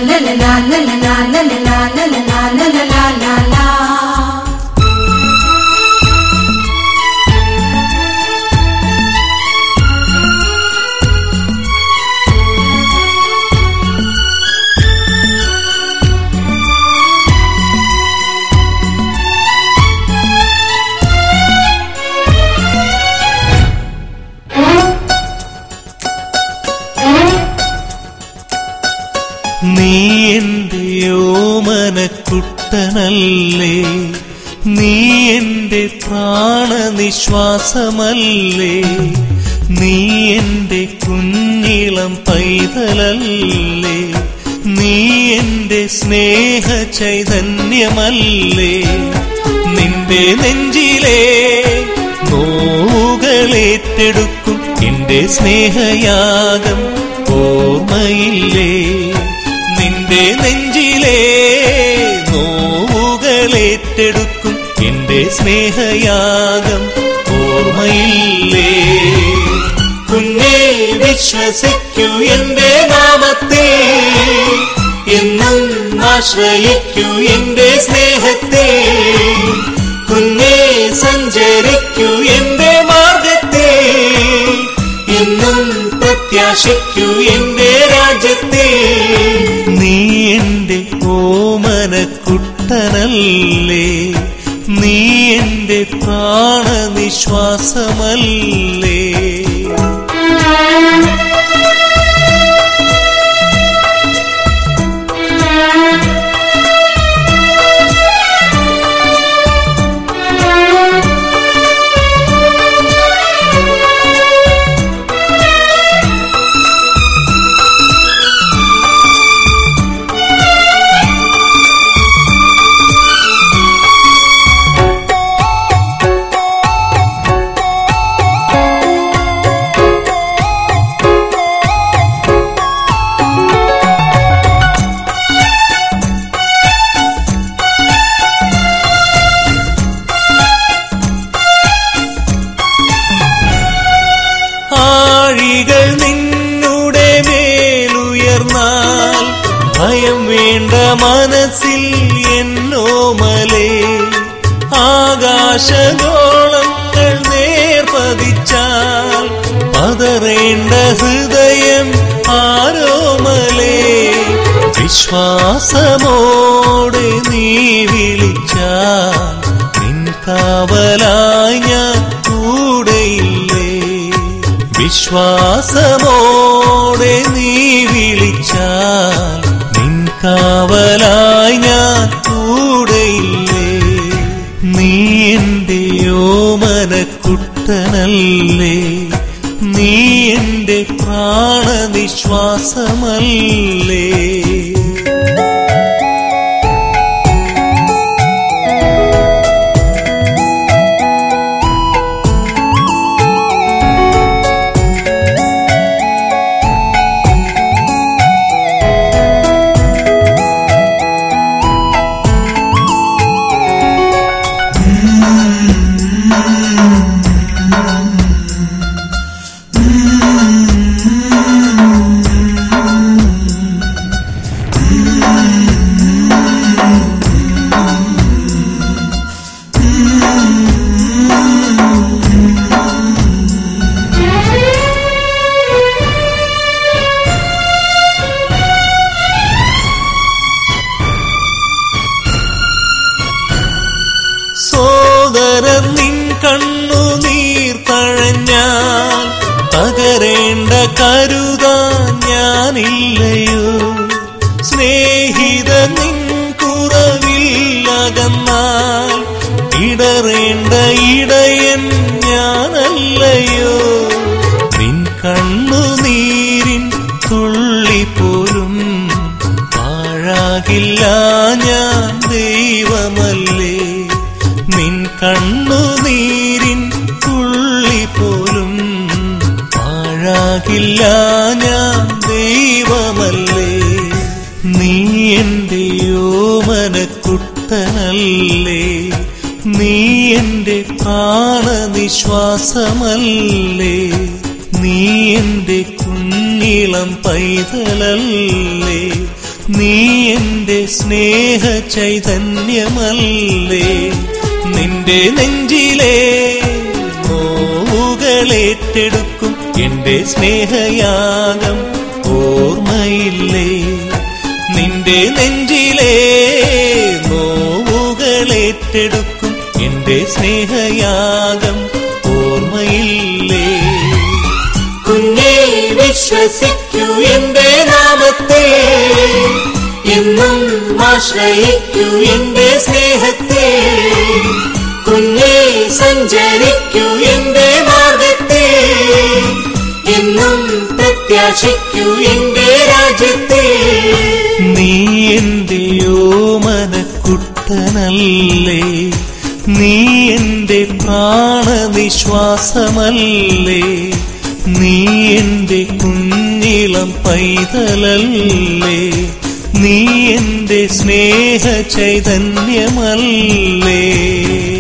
നീ എന്റെ ഓമനക്കുട്ടനല്ലേ നീ എന്റെ പ്രാണനിശ്വാസമല്ലേ നീ എന്റെ കുഞ്ഞിളം പൈതലല്ലേ നീ എന്റെ സ്നേഹ ചൈതന്യമല്ലേ നിന്റെ നെഞ്ചിലെ നോവുകളേറ്റെടുക്കും എന്റെ സ്നേഹയാഗം ഓർമ്മയില്ലേ നിന്റെ നെഞ്ചിലെ നോവുകളേറ്റെടുക്കും എന്റെ സ്നേഹയാഗം ഓർമ്മയില്ലേ കുഞ്ഞെ വിശ്വസിക്കൂ എന്റെ നാമത്തെ എന്നും ആശ്രയിക്കൂ എന്റെ സ്നേഹത്തെ കുഞ്ഞെ സഞ്ചരിക്കൂ എന്റെ മാർഗത്തെ എന്നും പ്രത്യാശിക്കൂ എന്റെ രാജ്യത്തെ നീ എന്റെ ഓമനക്കുട്ടനല്ലേ നീ എന്റെ പ്രാണനിശ്വാസമല്ലേ ആഴികൾ നിന്നുടെ മേലുയർന്നാൽ ഭയം വേണ്ട മനസ്സിൽ എന്നോമലേ ആകാശഗോളങ്ങൾ നേർപതിച്ചാൽ പതറേണ്ട ഹൃദയം ആരോമലേ വിശ്വാസമോടെ നീ വിളിച്ചാൽ നിൻ കാവലായി ഞാൻ കൂടെയില്ലേ വിശ്വാസമോടെ നീ വിളിച്ചാൽ നിൻ കാവലായി ഞാൻ കൂടെയില്ലേ നീ എന്റെ ഓമനക്കുട്ടനല്ലേ നീ എന്റെ പ്രാണനിശ്വാസമല്ലേ സോദരൻ നിൻ കണ്ണു നീർ തഴഞ്ഞാൽ പകരേണ്ട കരുതാൻ ഞാനില്ലയോ സ്നേഹിത നിൻ കുറവില്ലകന്നാൽ ഇടറേണ്ട ഇടയൻ ഞാനല്ലയോ നിൻ കണ്ണു നീരിൻ തുള്ളി പോലും പാഴാകില്ല ഞാൻ ദൈവമല്ലേ നിൻ കണ്ണുനീരിൻ തുള്ളി പോലും പാഴാകില്ല ഞാൻ ദൈവമല്ലേ നീ എന്റെ ഓമനക്കുട്ടനല്ലേ നീ എന്റെ പ്രാണനിശ്വാസമല്ലേ നീ എന്റെ കുഞ്ഞിളം പൈതലല്ലേ നീ എന്റെ സ്നേഹ ചൈതന്യമല്ലേ നിന്റെ നെഞ്ചിലെ നോവുകളേറ്റെടുക്കും എന്റെ സ്നേഹയാഗം ഓർമ്മയില്ലേ നിന്റെ നെഞ്ചിലെ നോവുകളേറ്റെടുക്കും എന്റെ സ്നേഹയാഗം ഓർമ്മയില്ലേ കുഞ്ഞെ വിശ്വസിക്കൂ എന്റെ നാമത്തെ എന്നും ആശ്രയിക്കൂ എന്റെ സ്നേഹത്തെ കുഞ്ഞെ സഞ്ചരിക്കൂ എന്റെ മാർഗത്തെ എന്നും പ്രത്യാശിക്കൂ എന്റെ രാജ്യത്തെ നീ എന്റെ ഓമനക്കുട്ടനല്ലേ നീ എന്റെ പ്രാണനിശ്വാസമല്ലേ നീ എന്റെ കുഞ്ഞിളം പൈതലല്ലേ നീ എന്റെ സ്നേഹ ചൈതന്യമല്ലേ